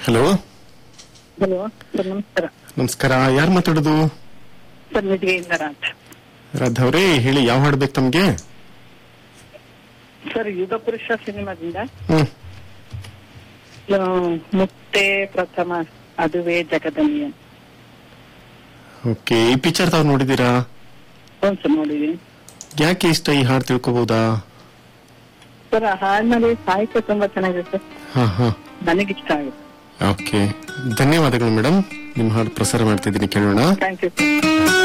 hello hello sir ನಮಸ್ಕಾರ ನಮಸ್ಕಾರ ಯಾರು ಮಾತಾಡೋದು ಸರ್ ನಿಧಿಗೆಯಿಂದ ಅಂತ ರಾಧಾ ಅವರೇ ಹೇಳಿ ಯಾವ ಹಾಡು ಬೇಕು ತಮ್ಗೆ ಸರ್ ಯುಗ ಪುರುಷ ಸಿನಿಮಾದಿಂದ ಹ್ಮ್ ಆ, ಮುತ್ತೆ ಪ್ರಥಮ ಅದುವೇ ಜಗದನಿಯ ಓಕೆ ಈ ಪಿಕ್ಚರ್ ತಾವ್ ನೋಡಿದೀರಾ ಒಂದ್ ಸರ್ ನೋಡಿದೀನಿ ಯಾಕೆ ಇಷ್ಟ ಈ ಹಾಡು ತಿಳ್ಕೊಬಹುದಾ ಸರ್ ಆ ಹಾಡಿನಲ್ಲಿ ಸಾಹಿತ್ಯ ತುಂಬಾ ಚೆನ್ನಾಗಿದೆ ಸರ್ ಹಾ ಹಾ ನನಗಿಷ್ಟ ಆಗುತ್ತೆ ಓಕೆ ಧನ್ಯವಾದಗಳು ಮೇಡಮ್ ನಿಮ್ಮ ಹಾಡು ಪ್ರಸಾರ ಮಾಡ್ತಿದ್ದೀನಿ ಕೇಳೋಣ ಥ್ಯಾಂಕ್ ಯು ಸರ್